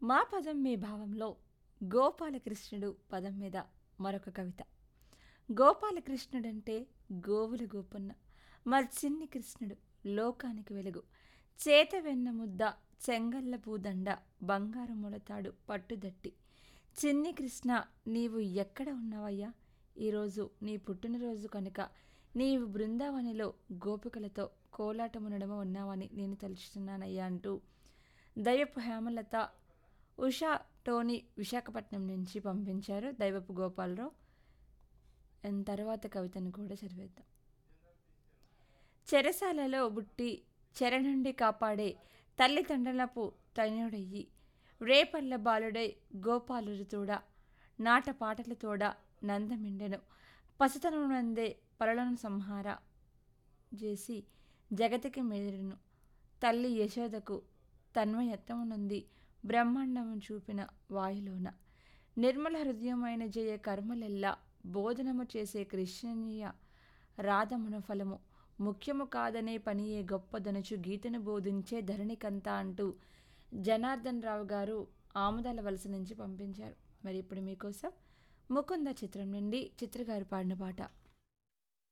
మా పదం మీ భావంలో గోపాలకృష్ణుడు పదం మీద మరొక కవిత గోపాలకృష్ణుడంటే గోవుల గోపన్న మత్సిన్ని కృష్ణుడు లోకానికి వెలుగు చేత వెన్న ముద్ద చెంగల్ల పూదండ బంగారు మొలతాడు పట్టుదట్టి చిన్ని కృష్ణ నీవు ఎక్కడ ఉన్నావయ్యా ఈరోజు నీ పుట్టినరోజు కనుక నీవు బృందావనిలో గోపికలతో కోలాటమునడమ ఉన్నావని నేను తలుచుతున్నానయ్యా అంటూ దైవపు హేమలత ఉషా టోనీ విశాఖపట్నం నుంచి పంపించారు దైవపు గోపాలరావు అండ్ తర్వాత కవితను కూడా చదివేద్దాం చెరసాలలో బుట్టి చెర నుండి కాపాడే తల్లిదండ్రులకు తనుడయ్యి రేపల్ల బాలుడై గోపాలుడు తోడ నాట పాటల తోడ నందమిండెను పసితనమునందే పరలను సంహార చేసి జగతికి మెదిరెను తల్లి యశోదకు తన్మయత్వమునుంది బ్రహ్మాండము చూపిన వాయులోన నిర్మల హృదయమైన జయ కర్మలెల్లా బోధనము చేసే కృష్ణనీయ రాధమున ఫలము ముఖ్యము కాదనే పనియే గొప్పదనుచు గీతను బోధించే ధరణికంతా అంటూ జనార్దన్ రావు గారు ఆముదాల వలస నుంచి పంపించారు మరి ఇప్పుడు మీకోసం ముకుంద చిత్రం నుండి చిత్రగారు పాడిన పాట